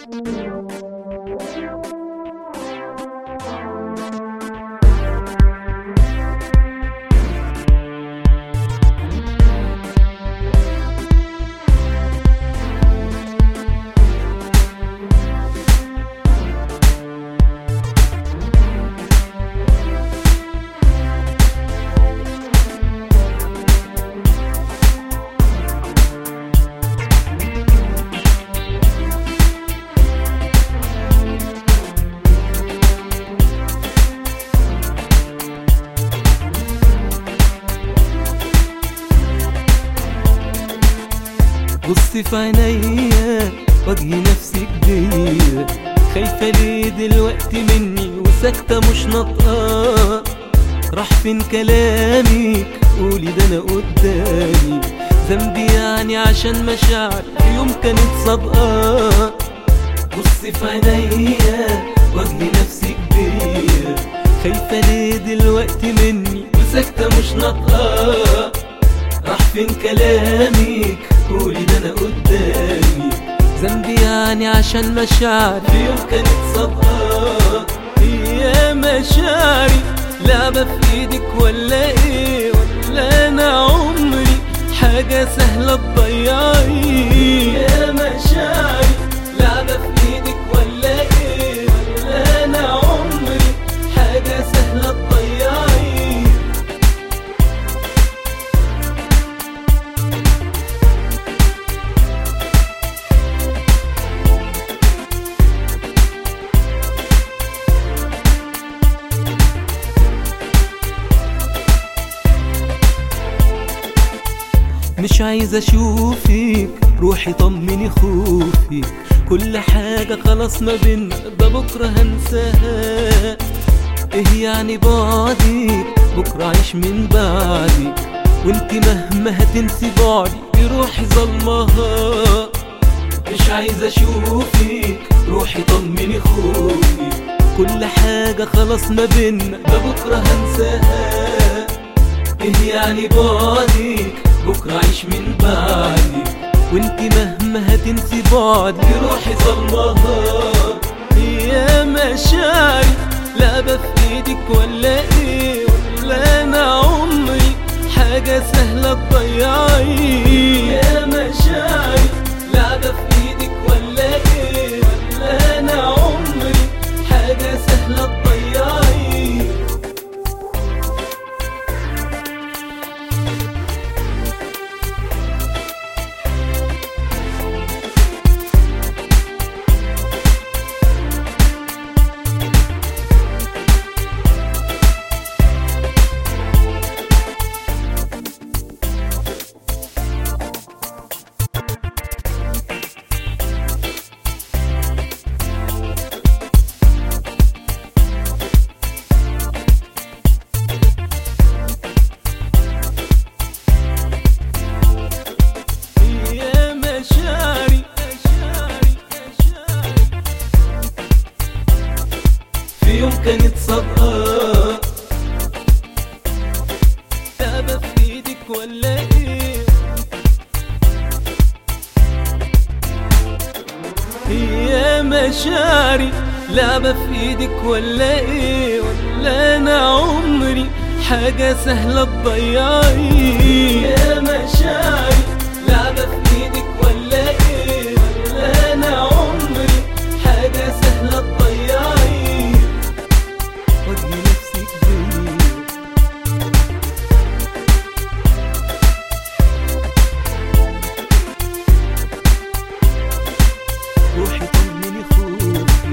بصي في عينيا واجهي نفسك بيا خايفة ليه دلوقتي مني وساكتة مش ناطقة راح فين كلامك قولي ده انا قدامي ذنبي يعني عشان مشاعر في يوم كانت صادقة بصي في عينيا واجهي نفسك بيا خايفة ليه دلوقتي مني وساكتة مش ناطقة راح فين كلامك قولي ده انا قدامي ذنبي يعني عشان مشاعري في يوم كانت صادقة هي مشاعري لعبة في ايدك ولا ايه ولا انا عمري حاجة سهلة تضيعي يا مشاعري لعبة في ايدك ولا ايه ولا انا عمري حاجة سهلة تضيعي مش عايز اشوفك روحي طمني خوفي كل حاجة خلاص ما بينا ده بكرة هنساها ايه يعني بعدي بكرة عيش من بعدي وانت مهما هتنسي بعدي بروحي ظلمها مش عايز اشوفك روحي طمني خوفي كل حاجة خلاص ما بينا ده بكرة هنساها ايه يعني بعدك بكرة عيش من بعدي وانت مهما هتنسي بعدي روحي ظلمها يا مشاعري لعبة في ايدك ولا ايه ولا انا عمري حاجة سهلة تضيعي يا مشاعري لعبة في ايدك ولا ايه ولا انا عمري حاجة سهلة تضيعي يا مشاعري مشاعري مشاعري في يوم كانت صادقة لعبة في ايدك ولا ايه يا مشاعري لعبة في ايدك ولا ايه ولا انا عمري حاجة سهلة تضيعي يا مشاعري لعبة في ايدك ولا ايه ولا انا عمري حاجة سهلة تضيعي واجهي نفسك بيا روحي طمني خوفي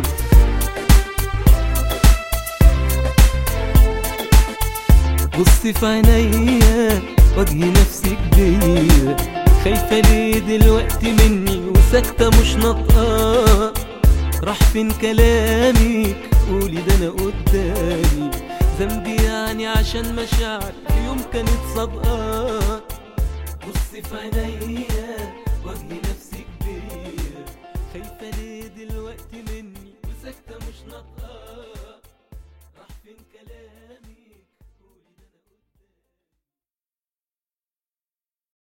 بصي في عينيا واجهي نفسك بيا خايفة ليه دلوقتي مني وساكتة مش ناطقة راح فين كلامك قولي ده انا قدامي ذنبي يعني عشان مشاعر في يوم كانت صادقة بصي في عينيا واجهي نفسك بيا خايفة ليه دلوقتي مني وساكتة مش ناطقة راح فين كلامي